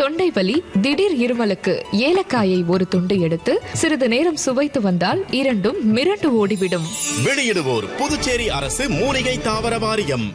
தொண்டை வலி திடீர் இருமலுக்கு ஏலக்காயை ஒரு துண்டு எடுத்து சிறிது நேரம் சுவைத்து வந்தால் இரண்டும் மிரண்டு ஓடிவிடும் வெளியிடுவோர் புதுச்சேரி அரசு மூலிகை தாவர வாரியம்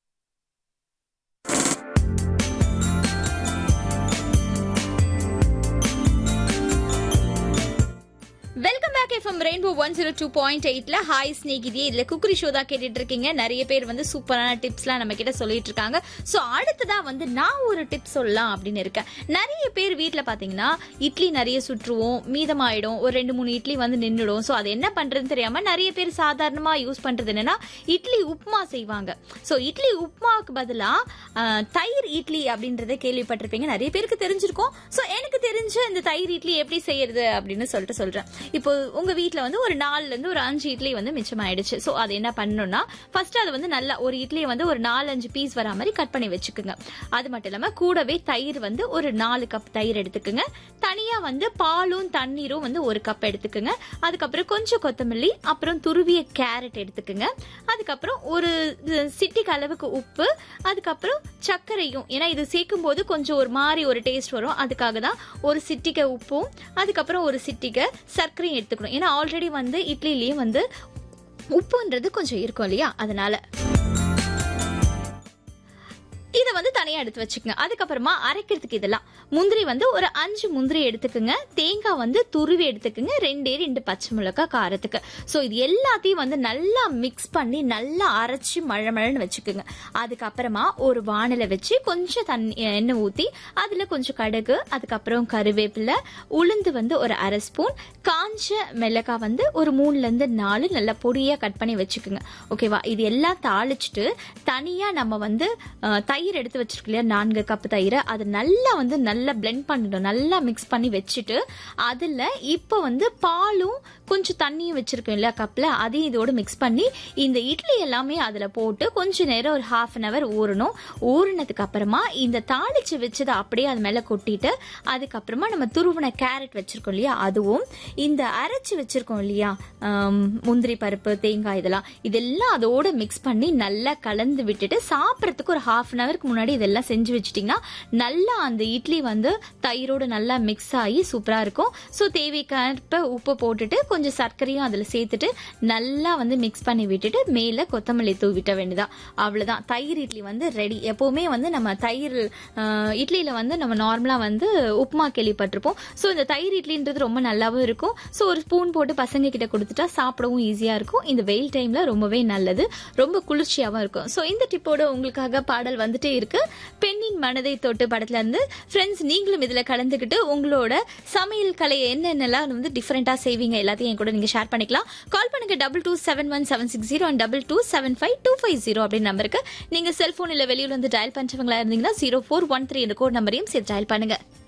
welcome back FM Rainbow one zero two point எயிட்ல ஹாய் ஸ்நேகிதி இதுல குக்கரி ஷோ தான் கேட்டுட்டு இருக்கீங்க நிறைய பேர் வந்து சூப்பரான டிப்ஸ்லாம் நம்ம கிட்ட சொல்லிட்டு இருக்காங்க ஸோ அடுத்ததா வந்து நான் ஒரு டிப் சொல்லலாம் அப்படின்னு இருக்கேன் நிறைய பேர் வீட்டில் பார்த்தீங்கன்னா இட்லி நிறைய சுற்றுவோம் மீதமாயிடும் ஒரு ரெண்டு மூணு இட்லி வந்து நின்றுடும் ஸோ அது என்ன பண்றதுன்னு தெரியாம நிறைய பேர் சாதாரணமா யூஸ் பண்றது என்னன்னா இட்லி உப்புமா செய்வாங்க ஸோ இட்லி உப்புமாவுக்கு பதிலாக தயிர் இட்லி அப்படின்றத கேள்விப்பட்டிருப்பீங்க நிறைய பேருக்கு தெரிஞ்சிருக்கும் ஸோ எனக்கு தெரிஞ்ச இந்த தயிர் இட்லி எப்படி செய்யறது அப்படின்னு சொல்லிட்டு சொல்றேன் இப்போ உங்க வீட்ல வந்து ஒரு நாலுல இருந்து ஒரு அஞ்சு இட்லி வந்து மிச்சமாயிடுச்சு ஸோ அது என்ன பண்ணணும்னா ஃபர்ஸ்ட் அது வந்து நல்லா ஒரு இட்லியை வந்து ஒரு நாலு அஞ்சு பீஸ் வரா மாதிரி கட் பண்ணி வச்சுக்கோங்க அது மட்டும் இல்லாம கூடவே தயிர் வந்து ஒரு நாலு கப் தயிர் எடுத்துக்கோங்க தனியா வந்து பாலும் தண்ணீரும் வந்து ஒரு கப் எடுத்துக்கோங்க அதுக்கப்புறம் கொஞ்சம் கொத்தமல்லி அப்புறம் துருவிய கேரட் எடுத்துக்கோங்க அதுக்கப்புறம் ஒரு சிட்டிக்கு அளவுக்கு உப்பு அதுக்கப்புறம் சர்க்கரையும் ஏன்னா இது சேர்க்கும் போது கொஞ்சம் ஒரு மாதிரி ஒரு டேஸ்ட் வரும் அதுக்காக தான் ஒரு சிட்டிகை உப்பும் அதுக்கப்புறம் ஒரு சிட்டிகை சர்க்கரையும் எடுத்துக்கணும் ஏன்னா ஆல்ரெடி வந்து இட்லிலையும் வந்து உப்புன்றது கொஞ்சம் இருக்கும் இல்லையா அதனால இதை வந்து தனியா எடுத்து வச்சுக்கோங்க அதுக்கப்புறமா அரைக்கிறதுக்கு இதெல்லாம் முந்திரி வந்து ஒரு அஞ்சு முந்திரி எடுத்துக்கோங்க தேங்காய் வந்து துருவி எடுத்துக்கோங்க ரெண்டே ரெண்டு பச்சை மிளகாய் காரத்துக்கு ஸோ இது எல்லாத்தையும் வந்து நல்லா மிக்ஸ் பண்ணி நல்லா அரைச்சி மழை மழைன்னு வச்சுக்கோங்க அதுக்கப்புறமா ஒரு வானலை வச்சு கொஞ்சம் தண்ணி எண்ணெய் ஊற்றி அதில் கொஞ்சம் கடுகு அதுக்கப்புறம் கருவேப்பிலை உளுந்து வந்து ஒரு அரை ஸ்பூன் காஞ்ச மிளகாய் வந்து ஒரு மூணுலேருந்து நாலு நல்லா பொடியாக கட் பண்ணி வச்சுக்கோங்க ஓகேவா இது எல்லாம் தாளிச்சிட்டு தனியாக நம்ம வந்து அஹ், தயிர் எடுத்து வச்சிருக்கோம் இல்லையா நான்கு கப் தயிர் அதை நல்லா வந்து நல்லா பிளெண்ட் பண்ணிடும் நல்லா மிக்ஸ் பண்ணி வச்சுட்டு அதில் இப்போ வந்து பாலும் கொஞ்சம் தண்ணியும் வச்சிருக்கோம் இல்லையா கப்பில் அதையும் இதோட மிக்ஸ் பண்ணி இந்த இட்லி எல்லாமே அதில் போட்டு கொஞ்ச நேரம் ஒரு ஹாஃப் அன் ஹவர் ஊறணும் ஊறினதுக்கு அப்புறமா இந்த தாளிச்சு வச்சதை அப்படியே அது மேலே கொட்டிட்டு அதுக்கப்புறமா நம்ம துருவின கேரட் வச்சிருக்கோம் இல்லையா அதுவும் இந்த அரைச்சு வச்சிருக்கோம் இல்லையா ஆம், முந்திரி பருப்பு தேங்காய் இதெல்லாம் இதெல்லாம் அதோட மிக்ஸ் பண்ணி நல்லா கலந்து விட்டுட்டு சாப்பிட்றதுக்கு ஒரு ஹாஃப் அன் ஹவருக்கு முன்னாடி இதெல்லாம் செஞ்சு வச்சிட்டிங்கன்னா நல்லா அந்த இட்லி வந்து தயிரோடு நல்லா மிக்ஸ் ஆகி சூப்பராக இருக்கும் ஸோ தேவைக்கேற்ப உப்பு போட்டுட்டு கொஞ்சம் சர்க்கரையும் அதில் சேர்த்துட்டு நல்லா வந்து மிக்ஸ் பண்ணி விட்டுட்டு மேலே கொத்தமல்லி தூவிட்ட வேண்டியதான் அவ்வளோதான் தயிர் இட்லி வந்து ரெடி எப்போவுமே வந்து நம்ம தயிர் ஆஹ், இட்லியில் வந்து நம்ம நார்மலாக வந்து உப்புமா கேள்விப்பட்டிருப்போம் ஸோ இந்த தயிர் இட்லின்றது ரொம்ப நல்லாவும் இருக்கும் ஸோ ஒரு ஸ்பூன் போட்டு பசங்க கிட்ட கொடுத்துட்டா சாப்பிடவும் ஈஸியாக இருக்கும் இந்த வெயில் டைமில் ரொம்பவே நல்லது ரொம்ப குளிர்ச்சியாகவும் இருக்கும் ஸோ இந்த டிப்போட உங்களுக்காக பாடல் வந்துட்டே இருக்கு பெண்ணின் மனதை தொட்டு படத்துல இருந்து ஃப்ரெண்ட்ஸ் நீங்களும் இதுல கலந்துக்கிட்டு உங்களோட சமையல் கலையை என்னென்னலாம் வந்து டிஃப்ரெண்டா செய்வீங்க எல்லாத்தையும் என் கூட நீங்க ஷேர் பண்ணிக்கலாம் கால் பண்ணுங்க double two seven one seven six zero double two seven five two five zero அப்படின்னு நம்பருக்கு நீங்க செல்போன் இல்ல வெளியூர்ல இருந்து டயல் பண்றவங்களா இருந்தீங்கன்னா ஜீரோ ஃபோர் ஒன் த்ரீ என்ற கோட் நம்பரையும் சேர்த்து டயல் பண்ணுங்க